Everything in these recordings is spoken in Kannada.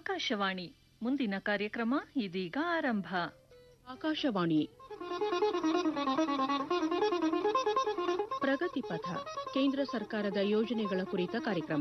ಆಕಾಶವಾಣಿ ಮುಂದಿನ ಕಾರ್ಯಕ್ರಮ ಇದೀಗ ಆರಂಭ ಆಕಾಶವಾಣಿ ಪ್ರಗತಿ ಪಥ ಕೇಂದ್ರ ಸರ್ಕಾರದ ಯೋಜನೆಗಳ ಕುರಿತ ಕಾರ್ಯಕ್ರಮ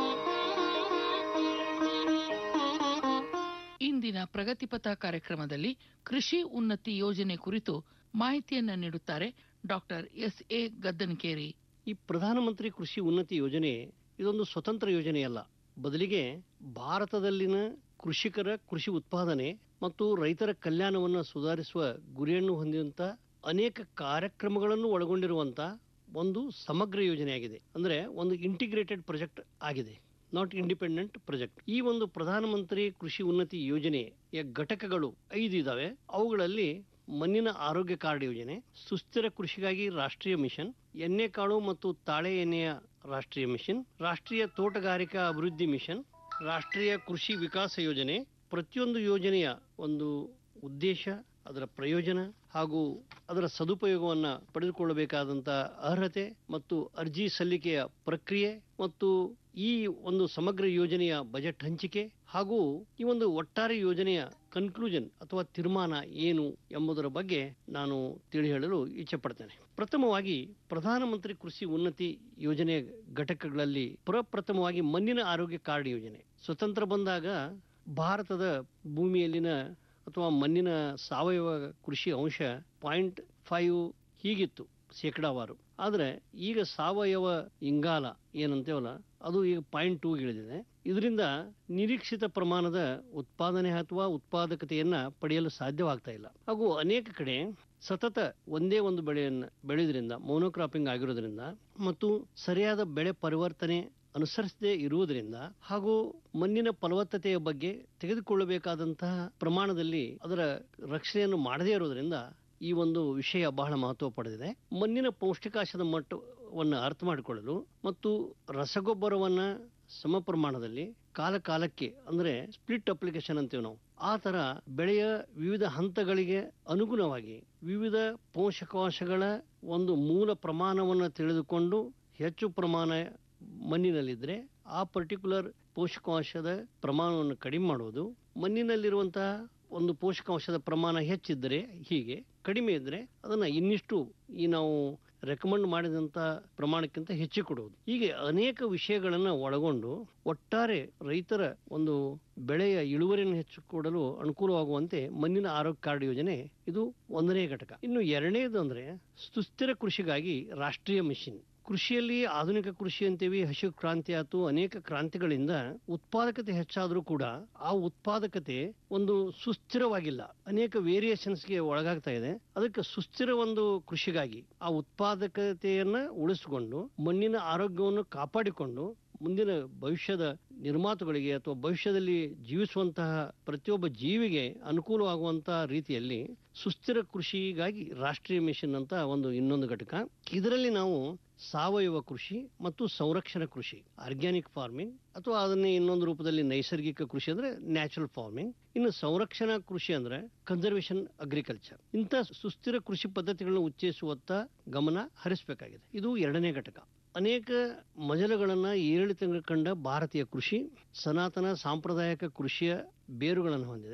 ಇಂದಿನ ಪ್ರಗತಿಪಥ ಕಾರ್ಯಕ್ರಮದಲ್ಲಿ ಕೃಷಿ ಉನ್ನತಿ ಯೋಜನೆ ಕುರಿತು ಮಾಹಿತಿಯನ್ನ ನೀಡುತ್ತಾರೆ ಡಾಕ್ಟರ್ ಎಸ್ ಎ ಗದ್ದನಕೇರಿ ಈ ಪ್ರಧಾನಮಂತ್ರಿ ಕೃಷಿ ಉನ್ನತಿ ಯೋಜನೆ ಇದೊಂದು ಸ್ವತಂತ್ರ ಯೋಜನೆಯಲ್ಲ ಬದಲಿಗೆ ಭಾರತದಲ್ಲಿನ ಕೃಷಿಕರ ಕೃಷಿ ಉತ್ಪಾದನೆ ಮತ್ತು ರೈತರ ಕಲ್ಯಾಣವನ್ನು ಸುಧಾರಿಸುವ ಗುರಿಯನ್ನು ಹೊಂದಿದಂತ ಅನೇಕ ಕಾರ್ಯಕ್ರಮಗಳನ್ನು ಒಳಗೊಂಡಿರುವಂತ ಒಂದು ಸಮಗ್ರ ಯೋಜನೆಯಾಗಿದೆ ಅಂದ್ರೆ ಒಂದು ಇಂಟಿಗ್ರೇಟೆಡ್ ಪ್ರಾಜೆಕ್ಟ್ ಆಗಿದೆ ನಾಟ್ ಇಂಡಿಪೆಂಡೆಂಟ್ ಪ್ರಾಜೆಕ್ಟ್ ಈ ಒಂದು ಪ್ರಧಾನಮಂತ್ರಿ ಕೃಷಿ ಉನ್ನತಿ ಯೋಜನೆಯ ಘಟಕಗಳು ಐದು ಇದಾವೆ ಅವುಗಳಲ್ಲಿ ಮಣ್ಣಿನ ಆರೋಗ್ಯ ಕಾರ್ಡ್ ಯೋಜನೆ ಸುಸ್ಥಿರ ಕೃಷಿಗಾಗಿ ರಾಷ್ಟ್ರೀಯ ಮಿಷನ್ ಎಣ್ಣೆಕಾಳು ಮತ್ತು ತಾಳೆ ಎಣ್ಣೆಯ ರಾಷ್ಟ್ರೀಯ ಮಿಷನ್ ರಾಷ್ಟ್ರೀಯ ತೋಟಗಾರಿಕಾ ಅಭಿವೃದ್ಧಿ ಮಿಷನ್ ರಾಷ್ಟ್ರೀಯ ಕೃಷಿ ವಿಕಾಸ ಯೋಜನೆ ಪ್ರತಿಯೊಂದು ಯೋಜನೆಯ ಒಂದು ಉದ್ದೇಶ ಅದರ ಪ್ರಯೋಜನ ಹಾಗೂ ಅದರ ಸದುಪಯೋಗವನ್ನು ಪಡೆದುಕೊಳ್ಳಬೇಕಾದಂತ ಅರ್ಹತೆ ಮತ್ತು ಅರ್ಜಿ ಸಲ್ಲಿಕೆಯ ಪ್ರಕ್ರಿಯೆ ಮತ್ತು ಈ ಒಂದು ಸಮಗ್ರ ಯೋಜನೆಯ ಬಜೆಟ್ ಹಂಚಿಕೆ ಹಾಗೂ ಈ ಒಂದು ಒಟ್ಟಾರೆ ಯೋಜನೆಯ ಕನ್ಕ್ಲೂಷನ್ ಅಥವಾ ತೀರ್ಮಾನ ಏನು ಎಂಬುದರ ಬಗ್ಗೆ ನಾನು ತಿಳಿ ಹೇಳಲು ಇಚ್ಛೆ ಪಡ್ತೇನೆ ಪ್ರಥಮವಾಗಿ ಪ್ರಧಾನಮಂತ್ರಿ ಕೃಷಿ ಉನ್ನತಿ ಯೋಜನೆಯ ಘಟಕಗಳಲ್ಲಿ ಪ್ರಪ್ರಥಮವಾಗಿ ಮಣ್ಣಿನ ಆರೋಗ್ಯ ಕಾರ್ಡ್ ಯೋಜನೆ ಸ್ವತಂತ್ರ ಬಂದಾಗ ಭಾರತದ ಭೂಮಿಯಲ್ಲಿನ ಅಥವಾ ಮಣ್ಣಿನ ಸಾವಯವ ಕೃಷಿ ಅಂಶ ಪಾಯಿಂಟ್ ಫೈವ್ ಹೀಗಿತ್ತು ಶೇಕಡಾವಾರು ಆದರೆ ಈಗ ಸಾವಯವ ಇಂಗಾಲ ಏನಂತೇವಲ್ಲ ಅದು ಈಗ ಪಾಯಿಂಟ್ ಟೂ ಇಳಿದಿದೆ ಇದರಿಂದ ನಿರೀಕ್ಷಿತ ಪ್ರಮಾಣದ ಉತ್ಪಾದನೆ ಅಥವಾ ಉತ್ಪಾದಕತೆಯನ್ನ ಪಡೆಯಲು ಸಾಧ್ಯವಾಗ್ತಾ ಇಲ್ಲ ಹಾಗೂ ಅನೇಕ ಕಡೆ ಸತತ ಒಂದೇ ಒಂದು ಬೆಳೆಯನ್ನ ಬೆಳೆಯೋದ್ರಿಂದ ಮೋನೋಕ್ರಾಪಿಂಗ್ ಆಗಿರೋದ್ರಿಂದ ಮತ್ತು ಸರಿಯಾದ ಬೆಳೆ ಪರಿವರ್ತನೆ ಅನುಸರಿಸದೇ ಇರುವುದರಿಂದ ಹಾಗೂ ಮಣ್ಣಿನ ಫಲವತ್ತತೆಯ ಬಗ್ಗೆ ತೆಗೆದುಕೊಳ್ಳಬೇಕಾದಂತಹ ಪ್ರಮಾಣದಲ್ಲಿ ಅದರ ರಕ್ಷಣೆಯನ್ನು ಮಾಡದೇ ಇರೋದ್ರಿಂದ ಈ ಒಂದು ವಿಷಯ ಬಹಳ ಮಹತ್ವ ಪಡೆದಿದೆ ಮಣ್ಣಿನ ಪೌಷ್ಟಿಕಾಂಶದ ಮಟ್ಟವನ್ನು ಅರ್ಥ ಮಾಡಿಕೊಳ್ಳಲು ಮತ್ತು ರಸಗೊಬ್ಬರವನ್ನ ಸಮ ಪ್ರಮಾಣದಲ್ಲಿ ಕಾಲ ಕಾಲಕ್ಕೆ ಅಂದ್ರೆ ಸ್ಪ್ಲಿಟ್ ಅಪ್ಲಿಕೇಶನ್ ಅಂತೀವಿ ನಾವು ಆ ತರ ಬೆಳೆಯ ವಿವಿಧ ಹಂತಗಳಿಗೆ ಅನುಗುಣವಾಗಿ ವಿವಿಧ ಪೋಷಕಾಂಶಗಳ ಒಂದು ಮೂಲ ಪ್ರಮಾಣವನ್ನು ತಿಳಿದುಕೊಂಡು ಹೆಚ್ಚು ಪ್ರಮಾಣ ಮಣ್ಣಿನಲ್ಲಿದ್ರೆ ಆ ಪರ್ಟಿಕ್ಯುಲರ್ ಪೋಷಕಾಂಶದ ಪ್ರಮಾಣವನ್ನು ಕಡಿಮೆ ಮಾಡುವುದು ಮಣ್ಣಿನಲ್ಲಿರುವಂತಹ ಒಂದು ಪೋಷಕಾಂಶದ ಪ್ರಮಾಣ ಹೆಚ್ಚಿದ್ದರೆ ಹೀಗೆ ಕಡಿಮೆ ಇದ್ದರೆ ಅದನ್ನ ಇನ್ನಿಷ್ಟು ಈ ನಾವು ರೆಕಮೆಂಡ್ ಮಾಡಿದಂತ ಪ್ರಮಾಣಕ್ಕಿಂತ ಹೆಚ್ಚು ಕೊಡುವುದು ಹೀಗೆ ಅನೇಕ ವಿಷಯಗಳನ್ನು ಒಳಗೊಂಡು ಒಟ್ಟಾರೆ ರೈತರ ಒಂದು ಬೆಳೆಯ ಇಳುವರಿಯನ್ನು ಹೆಚ್ಚು ಕೊಡಲು ಅನುಕೂಲವಾಗುವಂತೆ ಮಣ್ಣಿನ ಆರೋಗ್ಯ ಕಾರ್ಡ್ ಯೋಜನೆ ಇದು ಒಂದನೇ ಘಟಕ ಇನ್ನು ಎರಡನೇದು ಅಂದ್ರೆ ಸುಸ್ಥಿರ ಕೃಷಿಗಾಗಿ ರಾಷ್ಟ್ರೀಯ ಮಿಷನ್ ಕೃಷಿಯಲ್ಲಿ ಆಧುನಿಕ ಕೃಷಿ ಅಂತೀವಿ ಹಸಿರು ಕ್ರಾಂತಿ ಆಯ್ತು ಅನೇಕ ಕ್ರಾಂತಿಗಳಿಂದ ಉತ್ಪಾದಕತೆ ಹೆಚ್ಚಾದರೂ ಕೂಡ ಆ ಉತ್ಪಾದಕತೆ ಒಂದು ಸುಸ್ಥಿರವಾಗಿಲ್ಲ ಅನೇಕ ವೇರಿಯೇಷನ್ಸ್ಗೆ ಒಳಗಾಗ್ತಾ ಇದೆ ಅದಕ್ಕೆ ಸುಸ್ಥಿರ ಒಂದು ಕೃಷಿಗಾಗಿ ಆ ಉತ್ಪಾದಕತೆಯನ್ನ ಉಳಿಸಿಕೊಂಡು ಮಣ್ಣಿನ ಆರೋಗ್ಯವನ್ನು ಕಾಪಾಡಿಕೊಂಡು ಮುಂದಿನ ಭವಿಷ್ಯದ ನಿರ್ಮಾತುಗಳಿಗೆ ಅಥವಾ ಭವಿಷ್ಯದಲ್ಲಿ ಜೀವಿಸುವಂತಹ ಪ್ರತಿಯೊಬ್ಬ ಜೀವಿಗೆ ಅನುಕೂಲವಾಗುವಂತಹ ರೀತಿಯಲ್ಲಿ ಸುಸ್ಥಿರ ಕೃಷಿಗಾಗಿ ರಾಷ್ಟ್ರೀಯ ಮಿಷನ್ ಅಂತ ಒಂದು ಇನ್ನೊಂದು ಘಟಕ ಇದರಲ್ಲಿ ನಾವು ಸಾವಯವ ಕೃಷಿ ಮತ್ತು ಸಂರಕ್ಷಣಾ ಕೃಷಿ ಆರ್ಗ್ಯಾನಿಕ್ ಫಾರ್ಮಿಂಗ್ ಅಥವಾ ಅದನ್ನೇ ಇನ್ನೊಂದು ರೂಪದಲ್ಲಿ ನೈಸರ್ಗಿಕ ಕೃಷಿ ಅಂದ್ರೆ ನ್ಯಾಚುರಲ್ ಫಾರ್ಮಿಂಗ್ ಇನ್ನು ಸಂರಕ್ಷಣಾ ಕೃಷಿ ಅಂದ್ರೆ ಕನ್ಸರ್ವೇಷನ್ ಅಗ್ರಿಕಲ್ಚರ್ ಇಂಥ ಸುಸ್ಥಿರ ಕೃಷಿ ಪದ್ಧತಿಗಳನ್ನು ಉಚ್ಚೇಸುವತ್ತ ಗಮನ ಹರಿಸಬೇಕಾಗಿದೆ ಇದು ಎರಡನೇ ಘಟಕ ಅನೇಕ ಮಜಲುಗಳನ್ನ ಏರಿಳಿತ ಕಂಡ ಭಾರತೀಯ ಕೃಷಿ ಸನಾತನ ಸಾಂಪ್ರದಾಯಿಕ ಕೃಷಿಯ ಬೇರುಗಳನ್ನು ಹೊಂದಿದೆ